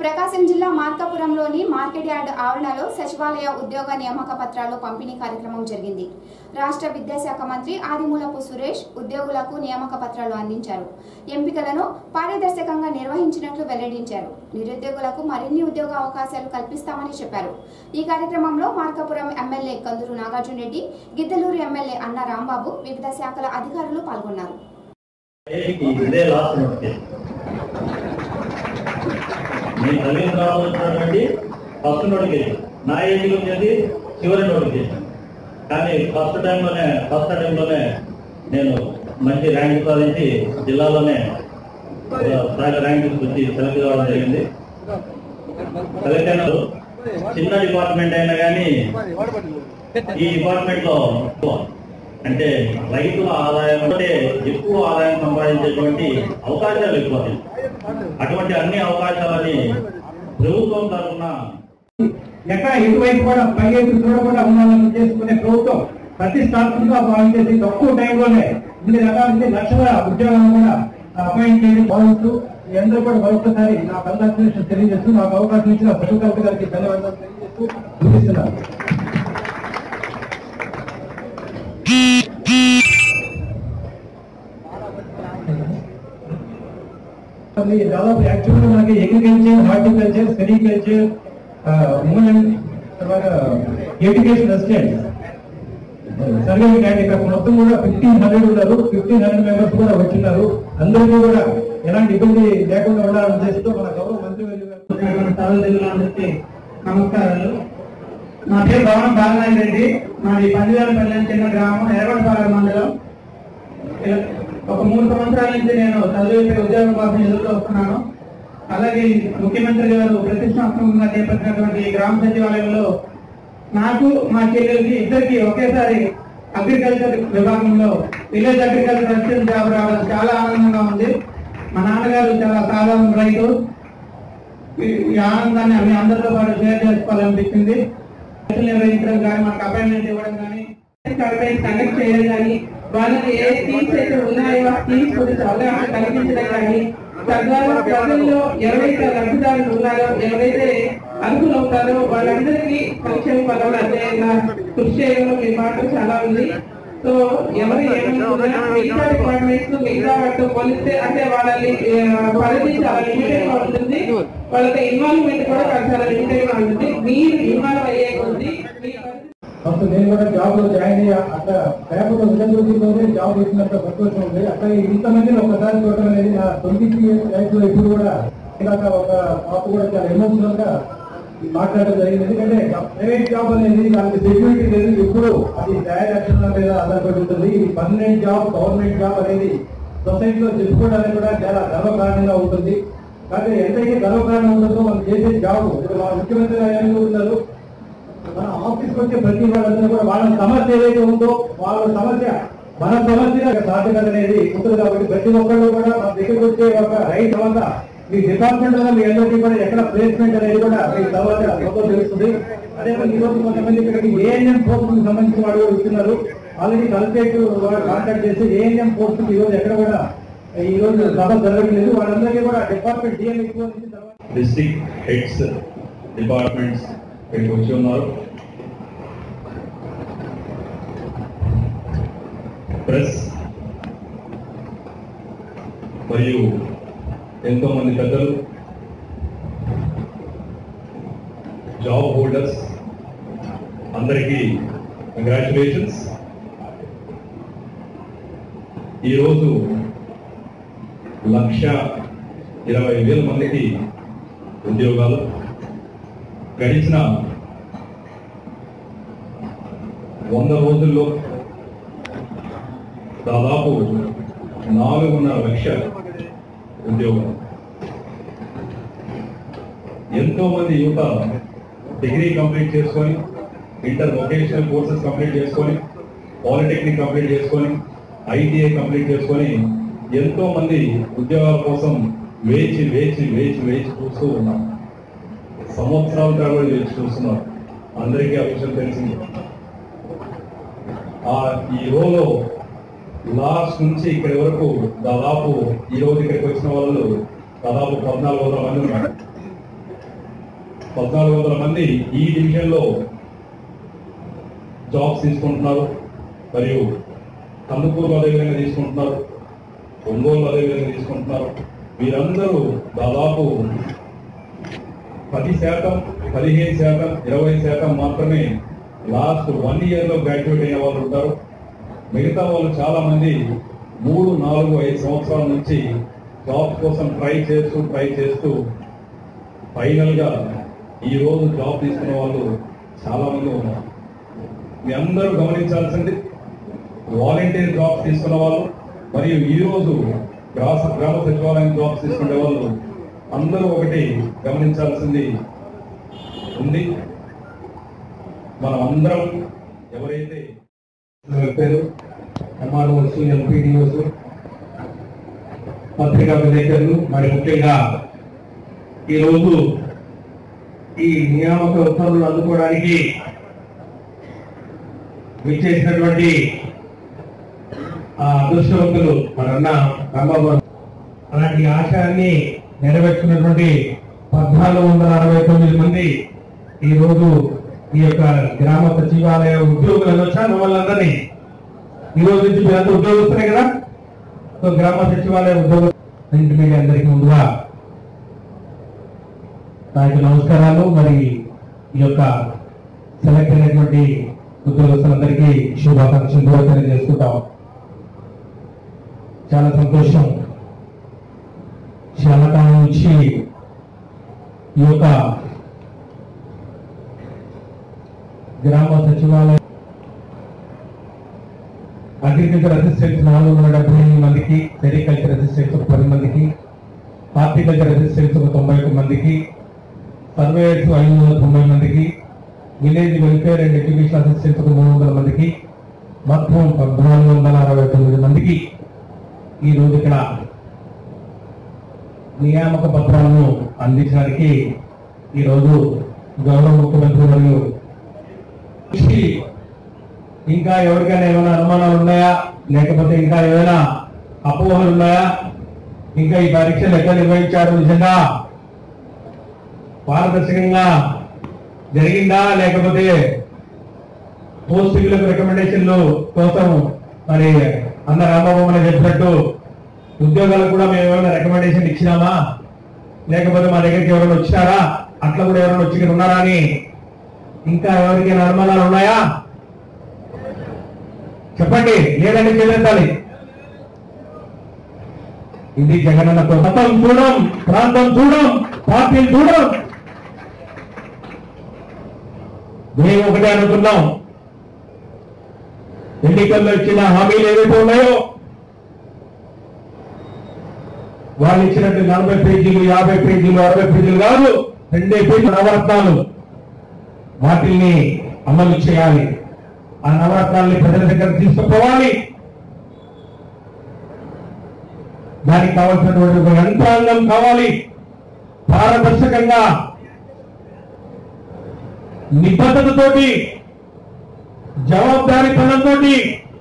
ప్రకాశం జిల్లా మార్కాపురంలోని market yard ఆవరణలో సచివాలయ ఉద్యోగ నియామక పత్రాలు పంపిణీ కార్యక్రమం జరిగింది రాష్ట్ర విద్యాశాఖ మంత్రి ఆదిమూలపు సురేష్ ఉద్యోగులకు నియామక పత్రాలు అందించారు ఎంపికలను పారదర్శకంగా నిర్వహించినట్లు వెల్లడించారు నిరుద్యోగులకు మరిన్ని ఉద్యోగ అవకాశాలు కల్పిస్తామని చెప్పారు ఈ కార్యక్రమంలో మార్కాపురం ఎమ్మెల్యే కందూరు నాగార్జున రెడ్డి గిద్దలూరు ఎమ్మెల్యే అన్న రాంబాబు వివిధ శాఖల అధికారులు పాల్గొన్నారు ఇదే లాస్ట్ నోటిఫికేషన్ నేను చదివిన తర్వాత వచ్చినటువంటి ఫస్ట్ నోటిఫికేషన్ నా ఏజ్లో వచ్చేది చివరి నోటిఫికేషన్ కానీ ఫస్ట్ టైంలోనే ఫస్ట్ టైంలోనే నేను మంచి ర్యాంక్ సాధించి జిల్లాలోనే స్థాయి ర్యాంక్ వచ్చి సెలెక్ట్ కావడం జరిగింది సెలెక్ట్ అయిన చిన్న డిపార్ట్మెంట్ అయినా కానీ ఈ డిపార్ట్మెంట్ లో అంటే రైతుల ఆదాయం అంటే ఎక్కువ ఆదాయం సంపాదించేటువంటి అవకాశాలు ఎక్కువ అటువంటి అన్ని అవకాశాలని ప్రభుత్వం తరఫున ఎక్కడ ఎటువైపు కూడా పైకి చూడకుండా ఉండాలని చేసుకునే ప్రభుత్వం ప్రతిష్టాత్మకంగా భావించేసి తక్కువ టైంలోనే ఇన్ని రకాల ఇన్ని లక్షల ఉద్యోగాలను కూడా అపాయింట్ చేయడం భావిస్తూ మీ అందరూ కూడా మరొకసారి నా కంగ్రాచులేషన్ తెలియజేస్తూ నాకు అవకాశం ఇచ్చిన ప్రభుత్వ గారికి ధన్యవాదాలు తెలియజేస్తూ ముగిస్తున్నాను అది దాదాపు యాక్చువల్గా మనకి అగ్రికల్చర్ హార్టికల్చర్ సెరికల్చర్ ఉమెన్ తర్వాత ఎడ్యుకేషన్ అసిస్టెంట్ సర్వే క్యాండ్ ఇక్కడ మొత్తం కూడా ఫిఫ్టీన్ హండ్రెడ్ ఉన్నారు ఫిఫ్టీన్ హండ్రెడ్ మెంబర్స్ కూడా వచ్చిన్నారు అందరికీ కూడా ఎలాంటి ఇబ్బంది లేకుండా ఉండాలని చేస్తూ మన గౌరవ మంత్రి అందరికీ నమస్కారాలు నా పేరు భవనం బాలనాయక రెడ్డి మాది పందివారపల్లి అని చిన్న గ్రామం ఎర్రగొండపాలెం మండలం ఒక మూడు సంవత్సరాల నుంచి నేను చదివే ఉద్యోగం కోసం ఎదుర్కొ వస్తున్నాను అలాగే ముఖ్యమంత్రి గారు ప్రతిష్టాత్మకంగా చేపట్టినటువంటి ఈ గ్రామ సచివాలయంలో నాకు మా చెల్లెలకి ఇద్దరికి ఒకేసారి అగ్రికల్చర్ విభాగంలో విలేజ్ అగ్రికల్చర్ అసిస్టెంట్ జాబ్ రావడం చాలా ఆనందంగా ఉంది మా నాన్నగారు చాలా సాధారణ రైతు ఈ- ఈ ఆనందాన్ని మీ అందరితో పాటు షేర్ చేసుకోవాలనిపించింది పరీక్షలు నిర్వహించడం కానీ మనకు అపాయింట్మెంట్ ఇవ్వడం కానీ క్యాంపెయిన్ కండక్ట్ చేయడం కానీ వాళ్ళకి ఏ టీమ్స్ అయితే ఉన్నాయో ఆ టీమ్స్ గురించి అవగాహన కల్పించడం కానీ తద్వారా ప్రజల్లో ఎవరైతే లబ్ధిదారులు ఉన్నారో ఎవరైతే అర్హులు అవుతారో వాళ్ళందరికీ సంక్షేమ పదవులు అందేలా కృషి చేయడంలో మీ పాత్ర చాలా ఉంది సో ఎవరు ఏమనుకున్నా మిగతా డిపార్ట్మెంట్స్ మిగతా వాటితో పోలిస్తే అంటే వాళ్ళని ఆ, పరిధి చాలా లిమిటెడ్ గా ఉంటుంది వాళ్ళకి ఇన్వాల్వ్మెంట్ కూడా చాలా లిమిటెడ్ గా ఉంటుంది మీరు ఇన్వాల్వ్ అయ్యే కొద్దీ మీ పరిధి ఫస్ట్ నేను కూడా జాబ్ లో జాయిన్ అయ్యా అక్కడ పేపర్ ఉద్యోగంలోనే జాబ్ చేసినట్టు సంతోషం ఉంది అక్కడ ఇంతమందిని ఒకసారి చూడడం అనేది నా ట్వంటీ లైఫ్ లో ఇప్పుడు కూడా ఇందాక ఒక పాప కూడా చాలా ఎమోషనల్ గా మాట్లాడడం జరిగింది ఎందుకంటే ప్రైవేట్ జాబ్ అనేది దానికి సెక్యూరిటీ లేదు ఇప్పుడు అది దయాలక్షణాల మీద ఆధారపడి ఉంటుంది ఇది పర్మనెంట్ జాబ్ గవర్నమెంట్ జాబ్ అనేది సొసైటీలో చెప్పుకోవడానికి కూడా చాలా గర్వకారణంగా ఉంటుంది కానీ ఎంతైతే గర్వకారణం ఉంటుందో మనం చేసే జాబ్ ఇప్పుడు మా ముఖ్యమంత్రి గారు ఏమనుకుంటున్నారు మన ఆఫీస్కి వచ్చే ప్రతి వాళ్ళందరూ కూడా వాళ్ళ సమస్య ఏదైతే ఉందో వాళ్ళ సమస్య మన సమస్య సాధ్యత అనేది ఉంటుంది కాబట్టి ప్రతి ఒక్కళ్ళు కూడా మన దగ్గరికి వచ్చే ఒక రైట్ తర్వాత మీ డిపార్ట్మెంట్ లో మీ అందరికీ కూడా ఎక్కడ ప్లేస్మెంట్ అనేది కూడా మీ తర్వాత మొత్తం తెలుస్తుంది అదే మరి ఈ రోజు కొంతమంది ఇక్కడికి ఏఎన్ఎం పోస్ట్ కి సంబంధించిన వాళ్ళు కూడా ఇస్తున్నారు ఆల్రెడీ కలెక్టరేట్ వాళ్ళు కాంటాక్ట్ చేసి ఏఎన్ఎం పోస్ట్ ఈ రోజు ఎక్కడ కూడా ఈ రోజు సభ జరగట్లేదు వాళ్ళందరికీ కూడా డిపార్ట్మెంట్ డిఎం ఎక్కువ నుంచి తర్వాత డిస్ట్రిక్ట్ హెడ్స్ డిపార్ట్మెంట్స్ ఇక్కడికి వచ్చి ఉన్నారు ప్రెస్ మరియు ఎంతో మంది పెద్దలు జాబ్ హోల్డర్స్ అందరికీ కంగ్రాచులేషన్స్ ఈరోజు లక్ష ఇరవై వేల మందికి ఉద్యోగాలు గడిచిన వంద రోజుల్లో దాదాపు నాలుగున్నర లక్షల ఉద్యోగాలు ఎంతో మంది యువత డిగ్రీ కంప్లీట్ చేసుకొని ఇంటర్ వొకేషనల్ కోర్సెస్ కంప్లీట్ చేసుకొని పాలిటెక్నిక్ కంప్లీట్ చేసుకొని ఐటీఐ కంప్లీట్ చేసుకొని ఎంతో మంది ఉద్యోగాల కోసం వేచి వేచి వేచి వేచి చూస్తూ ఉన్నారు సంవత్సరాల తరబడి వేచి చూస్తున్నారు అందరికీ ఆ విషయం తెలిసింది ఆ ఈ రోజు లాస్ట్ నుంచి ఇక్కడి వరకు దాదాపు ఈ రోజు ఇక్కడికి వచ్చిన వాళ్ళు దాదాపు పద్నాలుగు వందల మంది ఉన్నారు పద్నాలుగు వందల మంది ఈ డివిజన్లో జాబ్స్ తీసుకుంటున్నారు మరియు కందుకూరు అదేవిధంగా తీసుకుంటున్నారు ఒంగోలు అదేవిధంగా తీసుకుంటున్నారు వీరందరూ దాదాపు పది శాతం పదిహేను శాతం ఇరవై శాతం మాత్రమే లాస్ట్ వన్ ఇయర్ లో గ్రాడ్యుయేట్ అయిన వాళ్ళు ఉంటారు మిగతా వాళ్ళు చాలా మంది మూడు నాలుగు ఐదు సంవత్సరాల నుంచి జాబ్ కోసం ట్రై చేస్తూ ట్రై చేస్తూ ఫైనల్ గా ఈ రోజు జాబ్ తీసుకున్న వాళ్ళు చాలా మంది ఉన్నారు మీ అందరూ గమనించాల్సింది వాలంటీర్ జాబ్స్ తీసుకున్న వాళ్ళు మరియు ఈ రోజు గ్రామ గ్రామ సచివాలయం జాబ్స్ తీసుకునే వాళ్ళు అందరూ ఒకటి గమనించాల్సింది ఉంది మనం అందరం ఎవరైతే పేరు ఎంఆర్ఓస్ ఎంపీడీఓస్ పత్రికా విలేకరులు మరి ముఖ్యంగా ఈరోజు ఈ నియామక ఉత్తర్వులు అందుకోవడానికి విచ్చేసినటువంటి ఆ అదృష్టవంతులు మరన్న రాంబాబు అలాంటి ఆశయాన్ని నెరవేర్చుకున్నటువంటి పద్నాలుగు వందల అరవై తొమ్మిది మంది ఈ రోజు ఈ యొక్క గ్రామ సచివాలయ ఉద్యోగులను వచ్చాను వాళ్ళందరినీ ఈ రోజు నుంచి మీరంతా ఉద్యోగస్తున్నాయి కదా సో గ్రామ సచివాలయ ఉద్యోగ ప్రింట్ మీడియా అందరికీ ముందుగా నాకు నమస్కారాలు మరి ఈ యొక్క సెలెక్ట్ అయినటువంటి ఉద్యోగస్తులందరికీ శుభాకాంక్షలు కూడా తెలియజేసుకుంటాం చాలా సంతోషం చాలా కాలం నుంచి ఈ యొక్క గ్రామ సచివాలయం అగ్రికల్చర్ అసిస్టెంట్స్ నాలుగు వందల డెబ్బై ఎనిమిది మందికి సెరికల్చర్ అసిస్టెంట్స్ ఒక పది మందికి హార్టికల్చర్ అసిస్టెంట్స్ ఒక తొంభై ఒక మందికి సర్వేయర్స్ ఐదు వందల తొంభై మందికి village welfare and education assistants ఒక మూడు వందల మందికి మొత్తం పద్నాలుగు వందల అరవై తొమ్మిది మందికి ఈ రోజు ఇక్కడ నియామక పత్రాలను అందించడానికి ఈ రోజు గౌరవ ముఖ్యమంత్రి మరియు దృష్టి ఇంకా ఎవరికైనా ఏమైనా అనుమానాలు ఉన్నాయా లేకపోతే ఇంకా ఏమైనా అపోహలు ఉన్నాయా ఇంకా ఈ పరీక్షలు ఎక్కడ నిర్వహించారు నిజంగా పారదర్శకంగా జరిగిందా లేకపోతే పోస్టింగ్లకు రికమెండేషన్లు కోసం మరి అన్న రాంబాబు మన చెప్పినట్టు ఉద్యోగాలకు కూడా మేము ఏమైనా రికమెండేషన్ ఇచ్చినామా లేకపోతే మా దగ్గరికి ఎవరైనా వచ్చినారా అట్లా కూడా ఎవరైనా వచ్చి ఇక్కడ ఉన్నారా అని ఇంకా ఎవరికైనా అనుమానాలు ఉన్నాయా చెప్పండి లేదండి చేసేస్తాలి ఇది జగనన్న మతం చూడం ప్రాంతం చూడం పార్టీలు చూడం మేము ఒకటే అనుకున్నాం ఎన్నికల్లో ఇచ్చిన హామీలు ఏవైతే ఉన్నాయో వాళ్ళు ఇచ్చినట్టు నలభై పేజీలు యాభై పేజీలు అరవై పేజీలు కాదు రెండే పేజీలు నవరత్నాలు వాటిల్ని అమలు చేయాలి ఆ నవరత్నాల్ని ప్రజల దగ్గర తీసుకుపోవాలి దానికి కావాల్సినటువంటి ఒక యంత్రాంగం కావాలి పారదర్శకంగా నిబద్ధతతోటి జవాబుదారీ పనులతోటి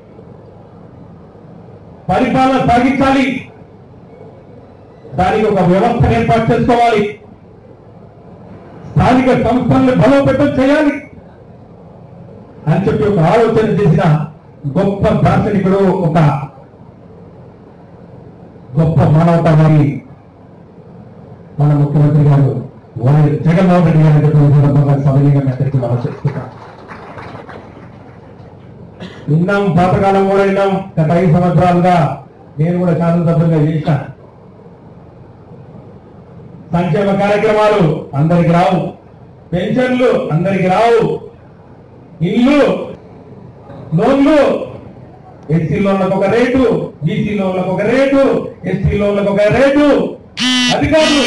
పరిపాలన సాగించాలి దానికి ఒక వ్యవస్థను ఏర్పాటు చేసుకోవాలి స్థానిక సంస్థలను బలోపేతం చేయాలి అని చెప్పి ఒక ఆలోచన చేసిన గొప్ప దార్శనికుడు ఒక గొప్ప మానవతావాది మన ముఖ్యమంత్రి గారు వారి జగన్మోహన్ రెడ్డి గారి యొక్క సందర్భంగా సవినీయంగా మీ అందరికీ మనం చేసుకుంటాం విన్నాం పాతకాలం కూడా విన్నాం గత ఐదు సంవత్సరాలుగా నేను కూడా శాసనసభ్యులుగా చేసిన సంక్షేమ కార్యక్రమాలు అందరికి రావు పెన్షన్లు అందరికి రావు ఇల్లు లోన్లు ఎస్సీ లోన్లకు ఒక రేటు బీసీ లోన్లకు ఒక రేటు ఎస్టీ లోన్లకు ఒక రేటు అధికారులు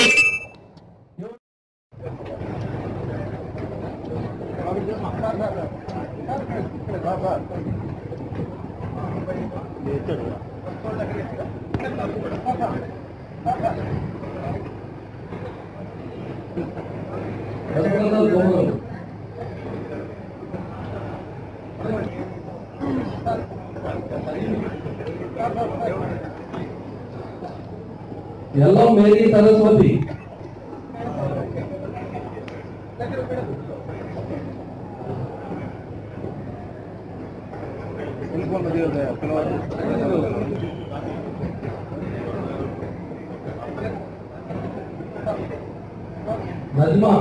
ఎల్లో మేరీ సరస్వతి నజ్మా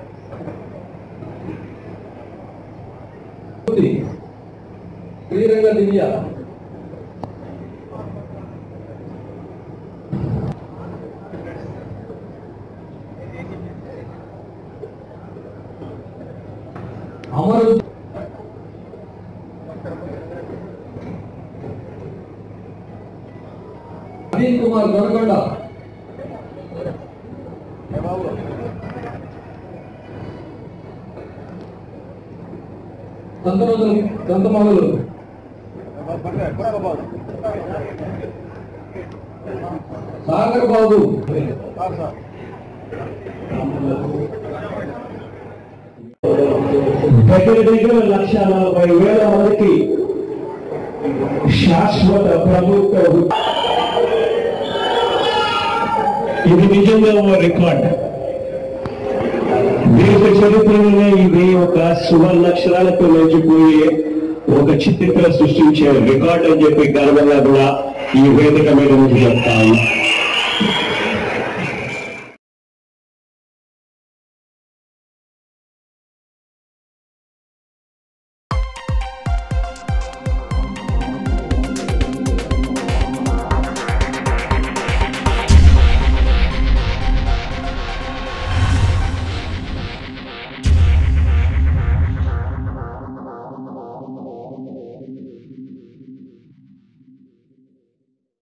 శ్రీరంగ దివ్య అమరు అనిల్ కుమార్ గొరకొండ సంతరోజు సంతమానులు సాగర్ బాబు దగ్గర దగ్గర లక్ష నలభై వేల మందికి శాశ్వత ప్రభుత్వ ఉ- ఇది నిజంగా ఒక రికార్డ్ దేశ చరిత్రలోనే ఇది ఒక సువర్ణక్షరాలతో నిలిచిపోయే ఒక చిత్రికలు సృష్టించే రికార్డ్ అని చెప్పి గర్వంగా కూడా ఈ వేదిక మీద నుంచి చెప్తాను